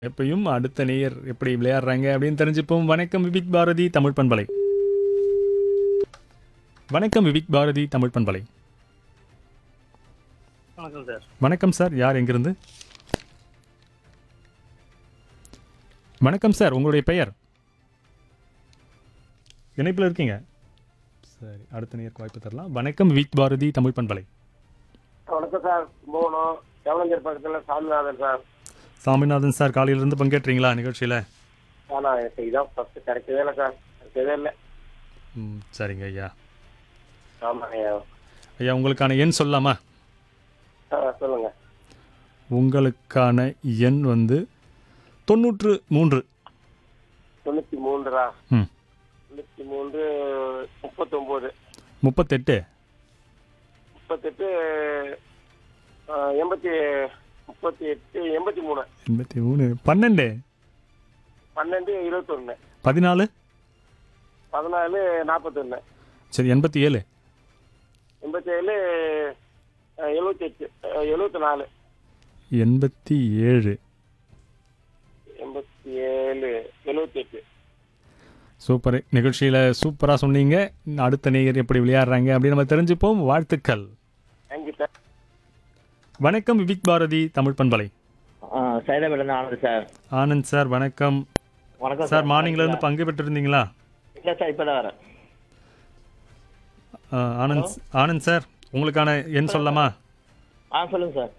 எப்பயும் அடுத்த நேயர் எப்படி விளையாடுறாங்க அப்படின்னு தெரிஞ்சுப்போம் வணக்கம் விவிக் பாரதி தமிழ் பண்பலை வணக்கம் விவிக் பாரதி தமிழ் பண்பலை வணக்கம் சார் வணக்கம் சார் யார் எங்கிருந்து வணக்கம் சார் உங்களுடைய பெயர் இணைப்பில் இருக்கீங்க சரி அடுத்த நேருக்கு வாய்ப்பு தரலாம் வணக்கம் விவிக் பாரதி தமிழ் பண்பலை வணக்கம் சார் கும்பகோணம் எவனஞ்சர் பக்கத்தில் சாமிநாதன் சார் சாமிநாதன் சார் காலையிலிருந்து பங்கேற்றீங்களா நிகழ்ச்சியில் ஆனால் எனக்கு இதான் ஃபஸ்ட்டு கிடைக்கவே இல்லை சார் கிடைக்கவே இல்லை ம் சரிங்க ஐயா ஆமாம் ஐயா ஐயா உங்களுக்கான எண் சொல்லலாமா ஆ சொல்லுங்கள் உங்களுக்கான எண் வந்து தொண்ணூற்று மூன்று தொண்ணூற்றி மூன்றுரா ம் தொண்ணூற்றி மூன்று முப்பத்தொம்போது முப்பத்தெட்டு முப்பத்தெட்டு ஆ, எண்பத்தி முப்பத்தி எட்டு எண்பத்தி மூணு எண்பத்தி மூணு பன்னெண்டு பன்னெண்டு இருபத்தொன்று பதினாலு பதினாலு நாற்பத்தொன்று சரி எண்பத்தி ஏழு எண்பத்தேழு எழுபத்தெட்டு எழுபத்தி நாலு எண்பத்தி ஏழு எண்பத்தி ஏழு எழுபத்தெட்டு சூப்பர் நிகழ்ச்சியில் சூப்பராக சொன்னீங்க அடுத்த நேயர் எப்படி விளையாடுறாங்க அப்படின்னு நம்ம தெரிஞ்சுப்போம் வாழ்த்துக்கள் தேங்க்யூ சார் வணக்கம் விவிக் பாரதி தமிழ் பண்பலை சைதாபேட்டிலேருந்து ஆனந்த் சார் ஆனந்த் சார் வணக்கம் வணக்கம் சார் மார்னிங்ல இருந்து பங்கு பெற்றிருந்தீங்களா இல்லை சார் இப்போ தான் வரேன் ஆ, ஆனந்த் ஆனந்த் சார் உங்களுக்கான எண் சொல்லலாமா ஆ சொல்லுங்கள் சார்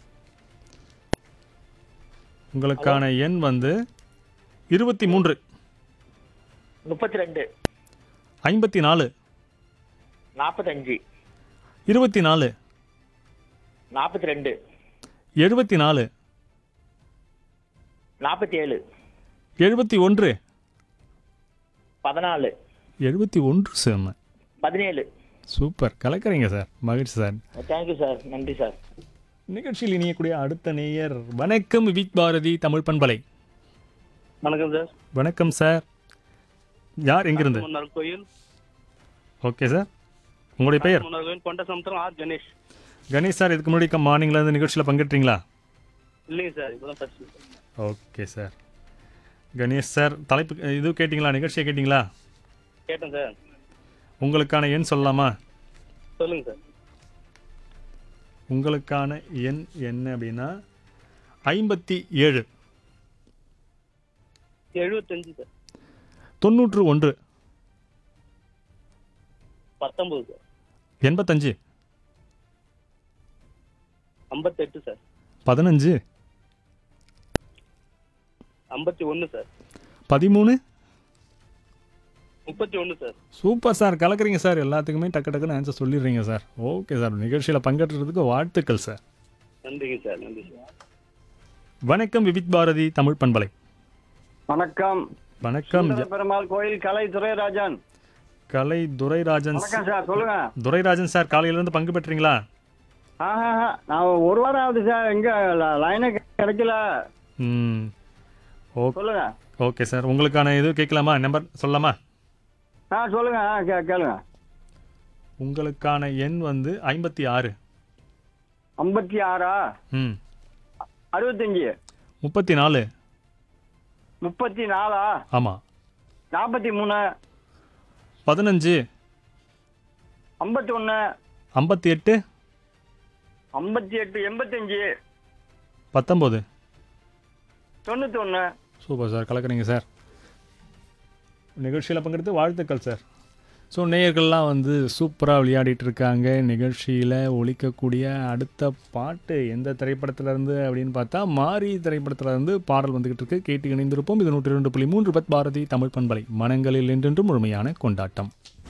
உங்களுக்கான எண் வந்து இருபத்தி மூன்று முப்பத்தி ரெண்டு ஐம்பத்தி நாலு நாற்பத்தஞ்சு இருபத்தி நாலு நாற்பத்தி ரெண்டு எழுபத்தி நாலு நாற்பத்தி ஏழு எழுபத்தி ஒன்று பதினாலு எழுபத்தி ஒன்று செம்ம பதினேழு சூப்பர் கலக்கிறீங்க சார் மகிழ்ச்சி சார் தேங்க்யூ சார் நன்றி சார் நிகழ்ச்சியில் இணையக்கூடிய அடுத்த நேயர் வணக்கம் விவிக் பாரதி தமிழ் பண்பலை வணக்கம் சார் வணக்கம் சார் யார் எங்கிருந்து முன்னாள் கோயில் ஓகே சார் உங்களுடைய பெயர் முன்னாள் கோயில் கொண்ட சமுத்திரம் ஆர் கணேஷ் கணேஷ் சார் இதுக்கு முன்னாடி மார்னிங்கில் இருந்து நிகழ்ச்சியில் பங்கேற்றீங்களா இல்லைங்க சார் இப்போதான் first okay sir Ganesh sir தலைப்பு இது கேட்டிங்களா நிகழ்ச்சியை கேட்டிங்களா கேட்டேன் சார் உங்களுக்கான எண் சொல்லலாமா சொல்லுங்க சார் உங்களுக்கான எண் என்ன அப்படின்னா ஐம்பத்தி ஏழு எழுபத்தஞ்சு சார் தொண்ணூற்று ஒன்று பத்தொம்பது சார் எண்பத்தஞ்சு ஐம்பத்தெட்டு சார் பதினஞ்சு ஐம்பத்தி ஒன்று சார் பதிமூணு முப்பத்தி ஒன்று சார் சூப்பர் சார் கலக்குறீங்க சார் எல்லாத்துக்குமே டக்கு டக்குன்னு ஆன்சர் சொல்லிடுறீங்க சார் ஓகே சார் நிகழ்ச்சியில் பங்கேற்றதுக்கு வாழ்த்துக்கள் சார் நன்றிங்க சார் நன்றி சார் வணக்கம் விவிக் பாரதி தமிழ் பண்பலை வணக்கம் வணக்கம் சுந்தர பெருமாள் கோயில் கலை துரைராஜன் கலை துரைராஜன் வணக்கம் சார் சொல்லுங்க துரைராஜன் சார் காலையிலேருந்து பங்கு பெற்றீங்களா ஆஹா நான் ஒரு வாரம் ஆகுது சார் எங்க ல- லைனே கிடைக்கல ம் ஓ சொல்லுங்க ஓகே சார் உங்களுக்கான இது கேட்கலாமா நம்பர் சொல்லலாமா ஆ சொல்லுங்க ஆ கே கேளுங்க உங்களுக்கான எண் வந்து ஐம்பத்தி ஆறு ஐம்பத்தி ஆறா ம் அறுபத்தஞ்சு முப்பத்தி நாலு முப்பத்தி நாலா ஆமாம் நாற்பத்தி மூணு பதினஞ்சு ஐம்பத்தி ஒன்று ஐம்பத்தி எட்டு ஐம்பத்தி எட்டு எண்பத்தஞ்சு பத்தொம்போது தொண்ணூற்றி ஒன்று சூப்பர் சார் கலக்குறீங்க சார் நிகழ்ச்சியில் பங்கெடுத்து வாழ்த்துக்கள் சார் ஸோ நேயர்கள்லாம் வந்து சூப்பராக விளையாடிட்டு இருக்காங்க நிகழ்ச்சியில் ஒலிக்கக்கூடிய அடுத்த பாட்டு எந்த திரைப்படத்துல இருந்து அப்படின்னு பார்த்தா மாரி திரைப்படத்துல இருந்து பாடல் வந்துகிட்டு இருக்கு கேட்டு இணைந்திருப்போம் இது நூற்றி ரெண்டு புள்ளி மூன்று பத் பாரதி தமிழ் பண்பலை மனங்களில் என்றென்றும் முழுமையான கொண்டாட்டம்